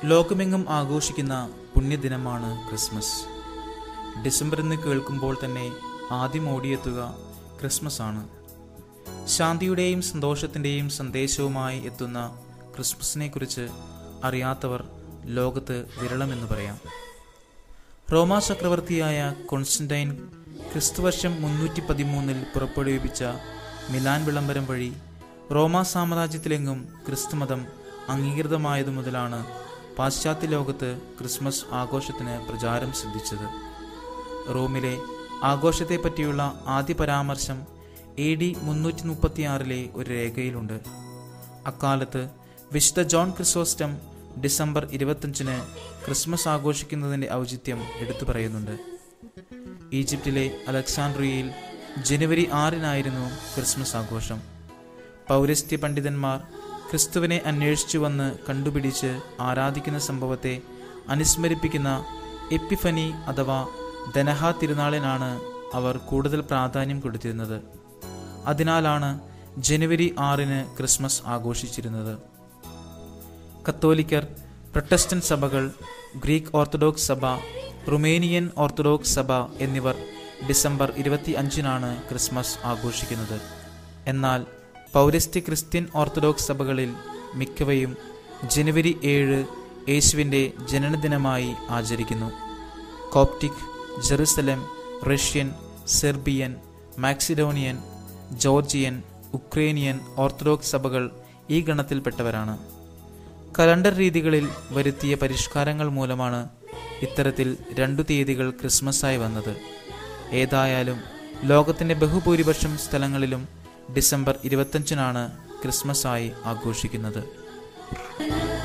ലോകമെങ്ങും ആഘോഷിക്കുന്ന പുണ്യദിനമാണ് Christmas December എന്ന് കേൾക്കുമ്പോൾ തന്നെ ആദ്യം ഓടിയെത്തുക ക്രിസ്മസ് ആണ് ശാന്തിയുടെയും സന്തോഷത്തിൻ്റെയും സന്ദേശവുമായി എത്തുന്ന ക്രിസ്മസിനെ കുറിച്ച് അറിയാത്തവർ ലോകത്ത് വിരളമെന്ന് പറയാം റോമാ ചക്രവർത്തിയായ കോൺസ്റ്റന്റൈൻ ക്രിസ്തുവർഷം മുന്നൂറ്റി പതിമൂന്നിൽ പുറപ്പെടുവിപ്പിച്ച മിലാൻ വിളംബരം വഴി റോമാ സാമ്രാജ്യത്തിലെങ്ങും ക്രിസ്തുമതം അംഗീകൃതമായതു മുതലാണ് പാശ്ചാത്യ ലോകത്ത് ക്രിസ്മസ് ആഘോഷത്തിന് പ്രചാരം സിദ്ധിച്ചത് റോമിലെ ആഘോഷത്തെപ്പറ്റിയുള്ള ആദ്യ പരാമർശം എ ഡി മുന്നൂറ്റി മുപ്പത്തിയാറിലെ ഒരു രേഖയിലുണ്ട് അക്കാലത്ത് വിശുദ്ധ ജോൺ ക്രിസോസ്റ്റം ഡിസംബർ ഇരുപത്തഞ്ചിന് ക്രിസ്മസ് ആഘോഷിക്കുന്നതിൻ്റെ ഔചിത്യം എടുത്തു പറയുന്നുണ്ട് ഈജിപ്തിലെ അലക്സാൻഡ്രിയയിൽ ജനുവരി ആറിനായിരുന്നു ക്രിസ്മസ് ആഘോഷം പൗരസ്ത്യ പണ്ഡിതന്മാർ ക്രിസ്തുവിനെ അന്വേഷിച്ചു വന്ന് കണ്ടുപിടിച്ച് ആരാധിക്കുന്ന സംഭവത്തെ അനുസ്മരിപ്പിക്കുന്ന എപ്പിഫനി അഥവാ ദനഹ തിരുനാളിനാണ് അവർ കൂടുതൽ പ്രാധാന്യം കൊടുത്തിരുന്നത് അതിനാലാണ് ജനുവരി ആറിന് ക്രിസ്മസ് ആഘോഷിച്ചിരുന്നത് കത്തോലിക്കർ പ്രൊട്ടസ്റ്റന്റ് സഭകൾ ഗ്രീക്ക് ഓർത്തഡോക്സ് സഭ റുമേനിയൻ ഓർത്തഡോക്സ് സഭ എന്നിവർ ഡിസംബർ ഇരുപത്തി അഞ്ചിനാണ് ക്രിസ്മസ് ആഘോഷിക്കുന്നത് എന്നാൽ പൗരസ്ത്യ ക്രിസ്ത്യൻ ഓർത്തഡോക്സ് സഭകളിൽ മിക്കവയും ജനുവരി ഏഴ് യേശുവിൻ്റെ ജനനദിനമായി ആചരിക്കുന്നു Coptic Jerusalem Russian Serbian Macedonian Georgian Ukrainian Orthodox സഭകൾ ഈ ഗണത്തിൽപ്പെട്ടവരാണ് കലണ്ടർ രീതികളിൽ വരുത്തിയ പരിഷ്കാരങ്ങൾ മൂലമാണ് ഇത്തരത്തിൽ രണ്ടു തീയതികൾ ക്രിസ്മസായി വന്നത് ഏതായാലും ലോകത്തിൻ്റെ ബഹുഭൂരിപക്ഷം സ്ഥലങ്ങളിലും ഡിസംബർ ഇരുപത്തഞ്ചിനാണ് ക്രിസ്മസായി ആഘോഷിക്കുന്നത്